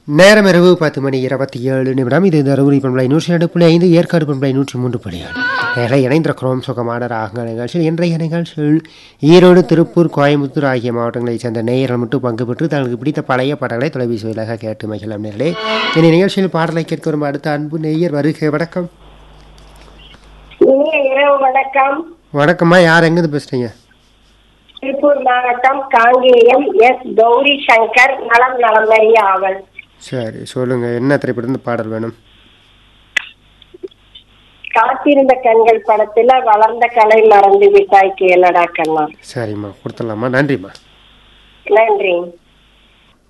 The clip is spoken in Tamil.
நேரம் இரவு பத்து மணி இருபத்தி ஏழு நிமிடம் இது தருமபுரி பண்பலை நூற்றி ரெண்டு புள்ளி ஐந்து ஏற்காடு பண்பலை நூற்றி மூன்று புள்ளி ஏழு நேர இணைந்திருக்கிறோம் சுகமான ராகங்கள் நிகழ்ச்சியில் இன்றைய நிகழ்ச்சியில் ஈரோடு திருப்பூர் கோயம்புத்தூர் ஆகிய மாவட்டங்களைச் சேர்ந்த நேயர்கள் மட்டும் பங்கு பெற்று தங்களுக்கு பிடித்த பழைய பாடல்களை தொலைபேசி வழியாக கேட்டு மகிழலாம் நேர்களே இந்த நிகழ்ச்சியில் பாடலை கேட்க வரும் அடுத்த அன்பு நேயர் வருகை வணக்கம் இனிய இரவு வணக்கம் வணக்கம்மா யார் எங்கேருந்து பேசுறீங்க திருப்பூர் மாவட்டம் காங்கேயம் எஸ் கௌரி சங்கர் நலம் நலமறிய ஆவல் சரி சொல்லுங்க என்ன திரைப்படத்து பாடல் வேணும் காத்திருந்த கண்கள் படத்துல வளர்ந்த கலை மறந்து விட்டாய் கேளடா கண்ணா சரிம்மா கொடுத்துடலாமா நன்றிம்மா நன்றி